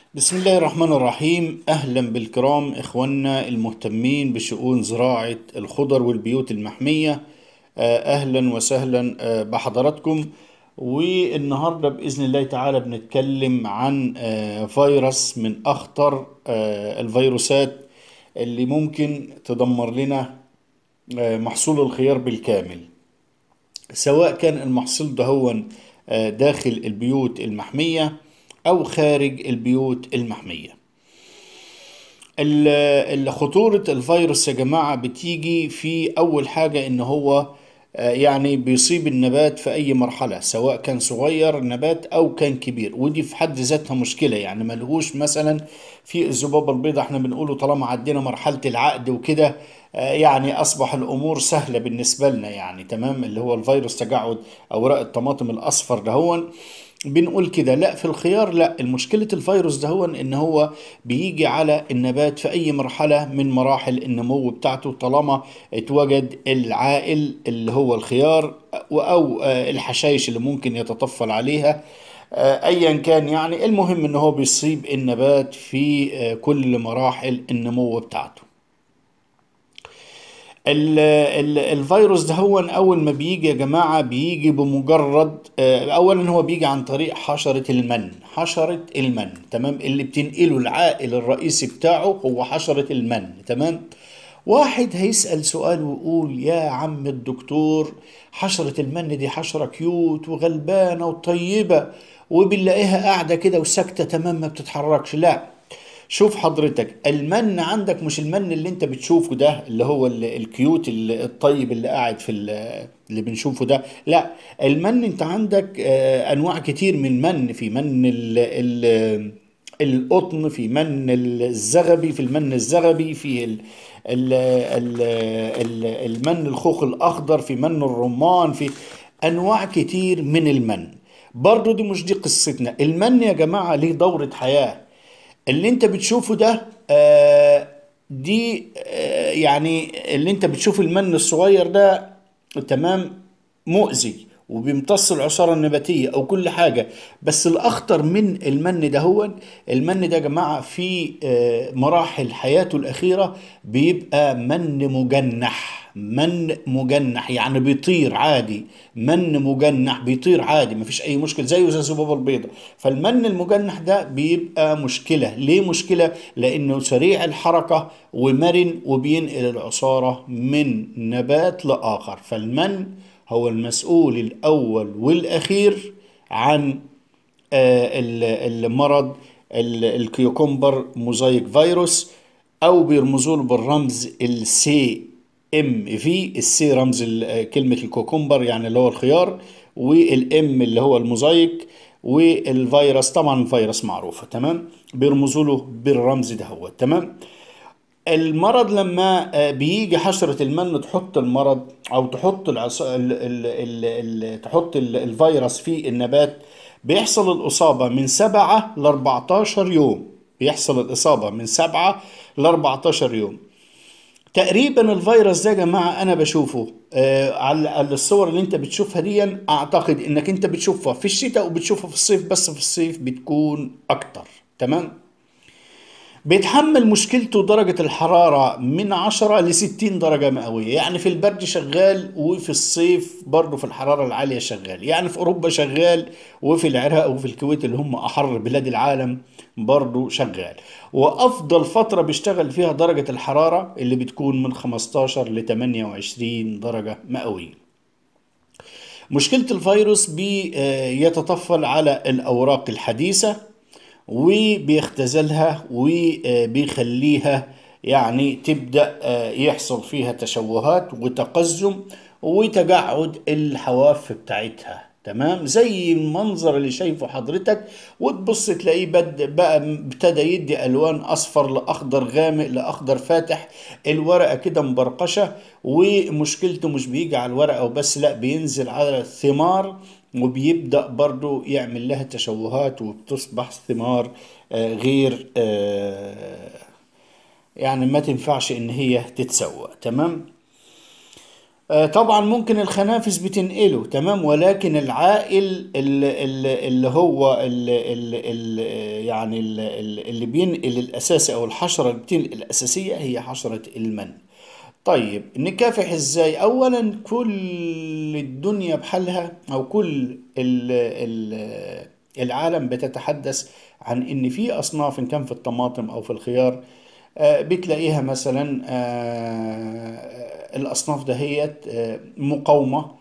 بسم الله الرحمن الرحيم أهلا بالكرام إخواننا المهتمين بشؤون زراعة الخضر والبيوت المحمية آه، أهلا وسهلا آه، بحضراتكم والنهاردة بإذن الله تعالى بنتكلم عن آه، فيروس من أخطر آه، الفيروسات اللي ممكن تدمر لنا آه، محصول الخيار بالكامل سواء كان المحصول ده هو آه، داخل البيوت المحمية أو خارج البيوت المحمية ال- ال- خطورة الفيروس يا جماعة بتيجي في أول حاجة إن هو آه، يعني بيصيب النبات في أي مرحلة سواء كان صغير النبات أو كان كبير ودي في حد ذاتها مشكلة يعني ملهوش مثلا في الذبابة البيضاء احنا بنقوله طالما عدينا مرحلة العقد وكده آه، يعني أصبح الأمور سهلة بالنسبة لنا يعني تمام اللي هو الفيروس تجعد أوراق الطماطم الأصفر دهون بنقول كده لا في الخيار لا المشكلة الفيروس ده هو ان هو بيجي على النبات في اي مرحلة من مراحل النمو بتاعته طالما اتوجد العائل اللي هو الخيار او آه، الحشائش اللي ممكن يتطفل عليها آه، ايا كان يعني المهم ان هو بيصيب النبات في آه، كل مراحل النمو بتاعته ال ال الفيروس ده هو اول ما بيجي يا جماعه بيجي بمجرد آه، اولا هو بيجي عن طريق حشره المن حشره المن تمام اللي بتنقله العائل الرئيسي بتاعه هو حشره المن تمام واحد هيسأل سؤال ويقول يا عم الدكتور حشرة المن دي حشرة كيوت وغلبانة وطيبة وبنلاقيها قاعدة كده وساكتة تمام ما بتتحركش لا شوف حضرتك المن عندك مش المن اللي انت بتشوفه ده اللي هو ال- الكيوت ال- الطيب اللي قاعد في ال- اللي بنشوفه ده لا المن انت عندك آه، انواع كتير من المن في من ال ال القطن في من الزغبي في المن الزغبي في ال ال ال ال المن الخوخ الاخضر في من الرمان في انواع كتير من المن برضو دي مش دي قصتنا المن يا جماعة ليه دورة حياة اللي انت بتشوفه ده آه، دي آه، يعني اللي انت بتشوف المن الصغير ده تمام مؤذي وبيمتص العصارة النباتية أو كل حاجة بس الأخطر من المن ده هو المن ده يا جماعة في آه، مراحل حياته الأخيرة بيبقى من مجنح من مجنح يعني بيطير عادي من مجنح بيطير عادي مفيش أي مشكلة زيه زي الذبابة البيضاء فالمن المجنح ده بيبقى مشكلة ليه مشكلة؟ لأنه سريع الحركة ومرن وبينقل العصارة من نبات لآخر فالمن هو المسؤول الأول والأخير عن آه، ال- المرض ال- الكيوكمبر موزايك فيروس او بيرمزوا له بالرمز السي ام في السي رمز ال- كلمة الكوكمبر يعني اللي هو الخيار والام اللي هو الموزايك والفيروس طبعا الفيروس معروفة تمام بيرمزوا له بالرمز ده هو تمام المرض لما آه، بيجي حشرة المن تحط المرض او تحط العص... ال... ال... ال... ال... تحط ال... الفيروس في النبات بيحصل الإصابة من 7 ل 14 يوم بيحصل الإصابة من 7 ل 14 يوم تقريبا الفيروس ده يا جماعة أنا بشوفه آه على على الصور اللي أنت بتشوفها دي أعتقد إنك أنت بتشوفها في الشتاء وبتشوفها في الصيف بس في الصيف بتكون أكتر تمام بيتحمل مشكلته درجة الحرارة من 10 ل 60 درجة مئوية يعني في البرد شغال وفي الصيف برضه في الحرارة العالية شغال يعني في أوروبا شغال وفي العراق وفي الكويت اللي هم أحر بلاد العالم برضه شغال وأفضل فترة بيشتغل فيها درجة الحرارة اللي بتكون من 15 ل 28 درجة مئوية مشكلة الفيروس بيتطفل على الأوراق الحديثة وبيختزلها وبيخليها يعني تبدأ آه، يحصل فيها تشوهات وتقزم وتجعد الحواف بتاعتها تمام زي المنظر اللي شايفه حضرتك وتبص تلاقيه بد بقى ابتدى يدي الوان اصفر لاخضر غامق لاخضر فاتح الورقه كده مبرقشه ومشكلته مش بيجي على الورقه وبس لا بينزل على الثمار وبيبدأ برضو يعمل لها تشوهات وبتصبح ثمار آه، غير آه، يعني ما تنفعش ان هي تتسوى تمام آه، طبعا ممكن الخنافس بتنقله تمام ولكن العائل اللي, اللي هو اللي, اللي يعني اللي اللي بينقل الاساسي او الحشره اللي بتنقل الاساسيه هي حشره المن طيب نكافح ازاي اولا كل الدنيا بحالها او كل ال ال العالم بتتحدث عن ان في اصناف ان كان في الطماطم او في الخيار آه، بتلاقيها مثلا آه، الاصناف دهيت آه، مقاومه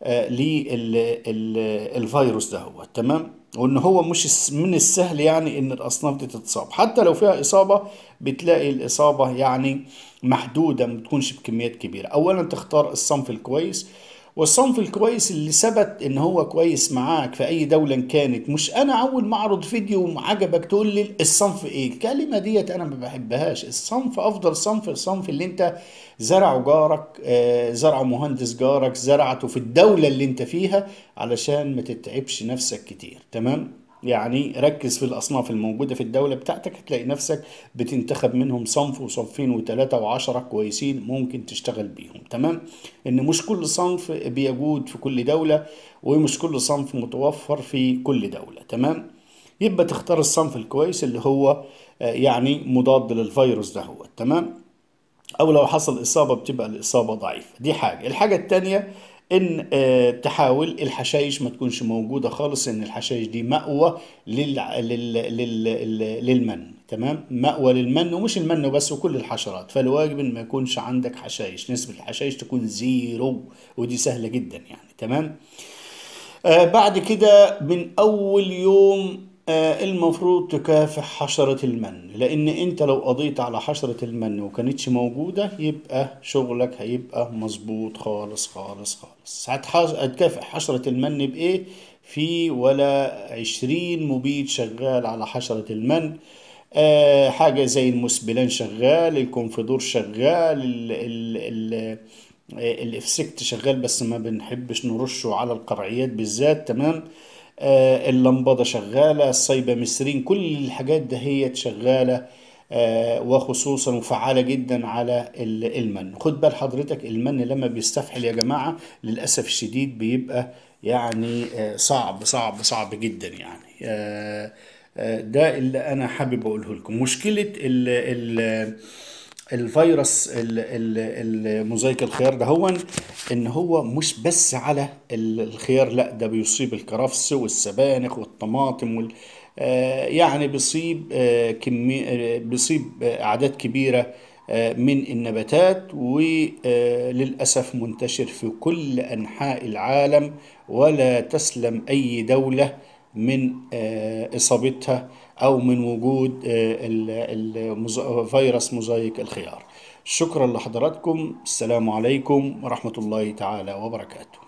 للفيروس ده هو تمام وان هو مش الس- من السهل يعني ان الاصناف دي تتصاب حتى لو فيها اصابه بتلاقي الاصابه يعني محدوده ما بتكونش بكميات كبيره اولا تختار الصنف الكويس والصنف الكويس اللي ثبت ان هو كويس معاك في اي دولة إن كانت مش انا اول ما اعرض فيديو عجبك تقول لي الصنف ايه الكلمة ديت انا ما بحبهاش الصنف افضل صنف الصنف اللي انت زرعه جارك آه، زرعه مهندس جارك زرعته في الدولة اللي انت فيها علشان ما تتعبش نفسك كتير تمام يعني ركز في الأصناف الموجودة في الدولة بتاعتك هتلاقي نفسك بتنتخب منهم صنف وصنفين وثلاثة وعشرة كويسين ممكن تشتغل بيهم تمام إن مش كل صنف بيجود في كل دولة ومش كل صنف متوفر في كل دولة تمام يبقى تختار الصنف الكويس اللي هو آه، يعني مضاد للفيروس ده هو تمام او لو حصل اصابه بتبقى الاصابه ضعيفه دي حاجه الحاجه التانية ان آه، تحاول الحشائش ما تكونش موجوده خالص ان الحشائش دي مأوى لل... لل... لل... لل... للمن تمام مأوى للمن ومش المن بس وكل الحشرات فالواجب ان ما يكونش عندك حشائش نسبه الحشائش تكون زيرو ودي سهله جدا يعني تمام آه بعد كده من أول يوم آه المفروض تكافح حشرة المن لأن أنت لو قضيت على حشرة المن وكانتش موجودة يبقى شغلك هيبقى مظبوط خالص خالص خالص هتحاز- هتكافح حشرة المن بإيه؟ في ولا عشرين مبيد شغال على حشرة المن آه حاجة زي المسبلان شغال الكونفدور شغال ال ال ال الافسكت شغال بس ما بنحبش نرشه على القرعيات بالذات تمام آه اللمبادة شغالة السايباميثرين كل الحاجات دهيت شغالة آه وخصوصا وفعالة جدا على ال- المن خد بال حضرتك المن لما بيستفحل يا جماعة للأسف الشديد بيبقى يعني آه صعب صعب صعب جدا يعني آه آه ده اللي أنا حابب أقوله لكم مشكلة ال ال الفيروس ال- ال- الموزايك الخيار ده هو ان هو مش بس على ال- الخيار لا ده بيصيب الكرفس والسبانخ والطماطم وال آه، يعني بيصيب آه، كمي آه، بيصيب آه، اعداد كبيره آه، من النباتات وللاسف منتشر في كل انحاء العالم ولا تسلم اي دوله من آه، اصابتها او من وجود آه، ال- المز- فيروس موزايك الخيار شكرا لحضراتكم السلام عليكم ورحمه الله تعالى وبركاته